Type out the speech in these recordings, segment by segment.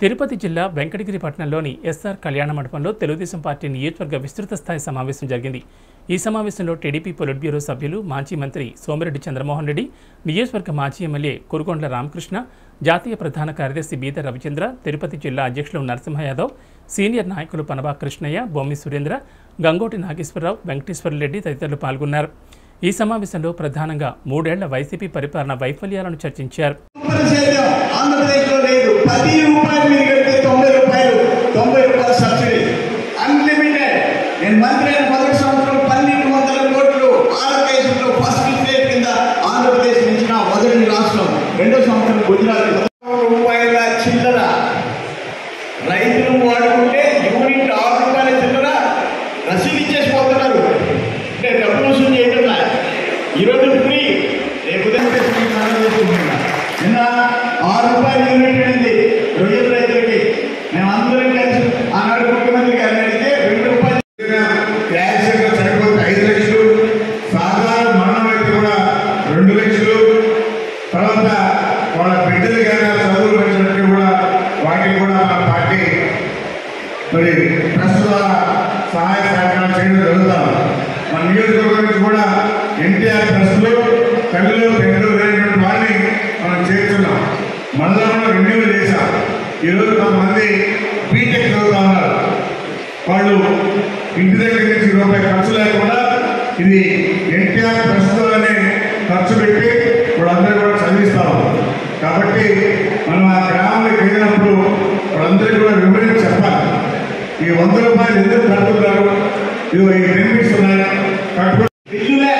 తిరుపతి జిల్లా వెంకటగిరి పట్టణంలోని ఎస్ఆర్ కళ్యాణ మండపంలో తెలుగుదేశం పార్టీ నియోజకవర్గ విస్తృత స్థాయి సమావేశం జరిగింది ఈ సమావేశంలో టీడీపీ పొలిట్ బ్యూరో సభ్యులు మాజీ మంత్రి సోమిరెడ్డి చంద్రమోహన్ రెడ్డి నియోజకవర్గ మాజీ ఎమ్మెల్యే కురుకొండల రామకృష్ణ జాతీయ ప్రధాన కార్యదర్శి బీద రవిచంద్ర తిరుపతి జిల్లా అధ్యక్షులు నరసింహ యాదవ్ సీనియర్ నాయకులు పనబా కృష్ణయ్య బొమ్మి సురేంద్ర గంగోటి నాగేశ్వరరావు వెంకటేశ్వరరెడ్డి తదితరులు పాల్గొన్నారు ఈ సమావేశంలో ప్రధానంగా మూడేళ్ల వైసీపీ పరిపాలన వైఫల్యాలను చర్చించారు రూపాయల సేద్యం ఆంధ్రప్రదేశ్లో లేదు పది రూపాయలు మీరు కడితే తొంభై రూపాయలు తొంభై రూపాయల సబ్సిడీ అన్లిమిటెడ్ నేను మంత్రి అయిన మొదటి సంవత్సరం పన్నెండు వందల కోట్లు భారతదేశంలో ఫస్ట్ స్టేట్ కింద ఆంధ్రప్రదేశ్ ఇచ్చిన మొదటి రాష్ట్రం రెండో సంవత్సరం గుజరాత్ పదకొండు రూపాయల చిల్లర రైతులు వాడుకుంటే యూనిట్ ఆరు రూపాయల చిల్లర రసీదు ఇచ్చేసిపోతున్నారు అంటే డబ్బులు వసూలు చేయడం లా. ఈరోజు ఫ్రీ రేపు ఉదయం చేసి మీకు మనం చేసుకుంటున్నా. నిన్న ఆరు రూపాయలు యూనిట్ అనేది రొయ్యల రైతులకి మేము అందరం కలిసి ఆనాడు ముఖ్యమంత్రి గారిని అడిగితే రెండు రూపాయలు క్యాన్సర్తో చనిపోతే ఐదు లక్షలు సాధారణ మరణం అయితే కూడా రెండు లక్షలు తర్వాత వాళ్ళ బిడ్డలు కానీ చదువులు వచ్చినట్టు కూడా వాటికి కూడా మన పార్టీ మరి ట్రస్ట్ ద్వారా సహాయ సహకారం చేయడం జరుగుతాం మన నియోజకవర్గం నుంచి కూడా ఎన్టీఆర్ ట్రస్ట్లో తల్లిలో పెద్దలు లేనటువంటి వారిని మనం చేస్తున్నాం మళ్ళా మనం రెన్యూవల్ చేశాం ఈరోజు కొంతమంది బీటెక్ చదువుతా ఉన్నారు వాళ్ళు ఇంటి దగ్గర నుంచి రూపాయి ఖర్చు లేకుండా ఇది ఎన్టీఆర్ ప్రస్తుతాన్ని ఖర్చు పెట్టి వాళ్ళందరూ కూడా చదివిస్తాం కాబట్టి మనం ఆ గ్రామానికి వెళ్ళినప్పుడు వాళ్ళందరికీ కూడా వివరించి చెప్పాలి ఈ వంద రూపాయలు ఎందుకు కడుతున్నారు ఇదిగో ఈ బెనిఫిట్స్ ఉన్నాయి కట్టుకో బిల్లులే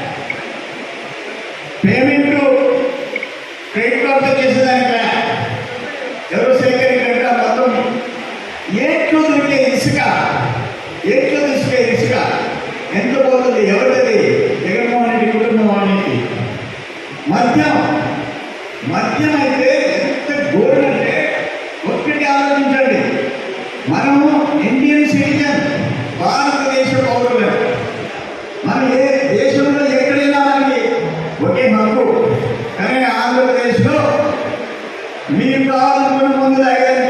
పేమెంట్ క్రెడిట్ కార్డుతో చేసేదానిక ఎవరు సేకరించారంటే మొత్తం ఏట్లు దొరికే ఇసుక ఏట్లు దొరికే ఇసుక ఎంత పోతుంది ఎవరిది జగన్మోహన్ రెడ్డి కుటుంబం వాళ్ళకి మద్యం మద్యం అయితే ఎంత ఘోరం అంటే ఒక్కటి ఆలోచించండి మనము ఇండియన్ సిటిజన్ భారతదేశ పౌరులు మనం ఏ దేశంలో ఎక్కడైనా మనకి ఒకే హక్కు కానీ ఆంధ్రప్రదేశ్లో మీరు కావాలనుకున్న ముందు తాగడానికి